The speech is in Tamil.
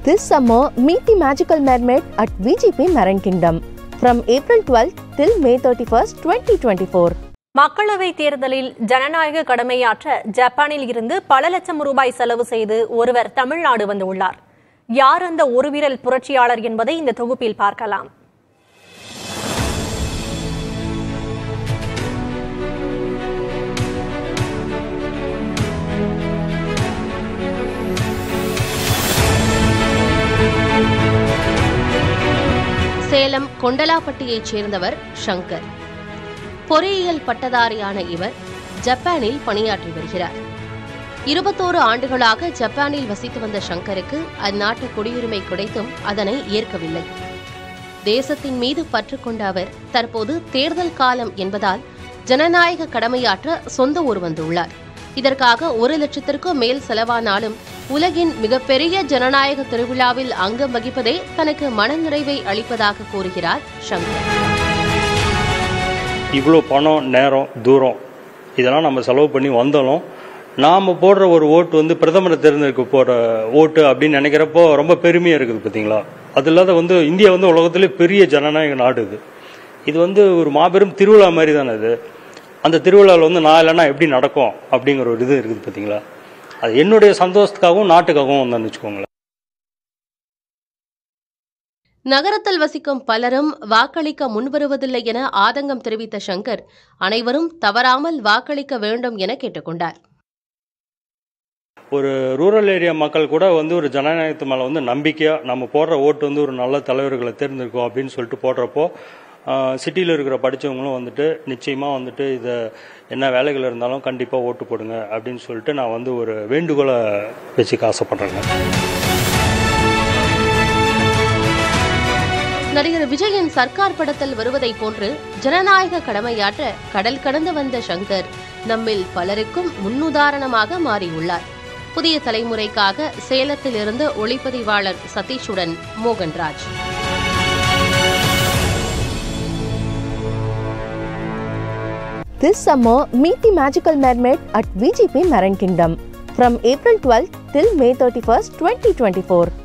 This summer, meet the magical mermaid at VGP Marine Kingdom from April 12th till May 31st, 2024. மக்களவை தேர்தலில் ஜனநாயக கடமையாற்ற ஜப்பானில் இருந்து பல லட்சம் ரூபாய் செலவு செய்து ஒருவர் தமிழ்நாடு வந்துள்ளார் யார் அந்த ஒரு விரல் புரட்சியாளர் என்பதை இந்த தொகுப்பில் பார்க்கலாம் சேலம் கொண்டலாப்பட்டியைச் சேர்ந்தவர் ஷங்கர் பொறியியல் பட்டதாரியான இவர் ஜப்பானில் பணியாற்றி வருகிறார் இருபத்தோரு ஆண்டுகளாக ஜப்பானில் வசித்து வந்த ஷங்கருக்கு அந்நாட்டு குடியுரிமை கிடைத்தும் அதனை ஏற்கவில்லை தேசத்தின் மீது பற்று கொண்ட அவர் தற்போது தேர்தல் காலம் என்பதால் ஜனநாயக கடமையாற்ற சொந்த ஊர் வந்துள்ளார் இதற்காக ஒரு லட்சத்திற்கும் மேல் செலவானாலும் உலகின் மிகப்பெரிய ஜனநாயக திருவிழாவில் அங்கம் வகிப்பதே தனக்கு மனநிறைவை அளிப்பதாக கூறுகிறார் ஷங்கர் இவ்வளோ பணம் நேரம் தூரம் இதெல்லாம் நம்ம செலவு பண்ணி வந்தாலும் நாம் போடுற ஒரு ஓட்டு வந்து பிரதமரை தேர்ந்தெடுக்க போகிற ஓட்டு அப்படின்னு நினைக்கிறப்போ ரொம்ப பெருமையாக இருக்குது பார்த்தீங்களா அது இல்லாத வந்து இந்தியா வந்து உலகத்திலே பெரிய ஜனநாயக நாடு இது இது வந்து ஒரு மாபெரும் திருவிழா மாதிரி தானே இது அந்த திருவிழாவில் வந்து நான் இல்லைன்னா எப்படி நடக்கும் அப்படிங்கிற ஒரு இது இருக்குது பார்த்தீங்களா அது என்னுடைய சந்தோஷத்துக்காகவும் நாட்டுக்காகவும் வந்தேன்னு வச்சுக்கோங்களேன் நகரத்தில் வசிக்கும் பலரும் வாக்களிக்க முன்வருவதில்லை என ஆதங்கம் தெரிவித்த ஷங்கர் அனைவரும் தவறாமல் வாக்களிக்க வேண்டும் என கேட்டுக்கொண்டார் ஒரு ரூரல் ஏரியா மக்கள் கூட வந்து ஒரு ஜனநாயகத்து மேலே வந்து நம்பிக்கையாக நம்ம போடுற ஓட்டு வந்து ஒரு நல்ல தலைவர்களை தேர்ந்தெடுக்கும் அப்படின்னு சொல்லிட்டு போடுறப்போ சிட்டியில் இருக்கிற படித்தவங்களும் வந்துட்டு நிச்சயமாக வந்துட்டு இதை என்ன வேலைகள் இருந்தாலும் கண்டிப்பாக ஓட்டு போடுங்க அப்படின்னு சொல்லிட்டு நான் வந்து ஒரு வேண்டுகோளை வச்சுக்க ஆசைப்படுறேங்க நடிகர் விஜயின் சர்க்கார் படத்தில் வருவதைப் போன்று ஜனநாயக கடமையாற்ற கடல் கடந்து வந்த ஷங்கர் நம்மில் பலருக்கும் முன்னுதாரணமாக மாறியுள்ளார் புதிய தலைமுறைக்காக சேலத்திலிருந்து ஒளிப்பதிவாளர் சதீஷுடன் Mohanraj This summer, meet the magical mermaid at VGP Marine Kingdom from April 12th till May 31st, 2024.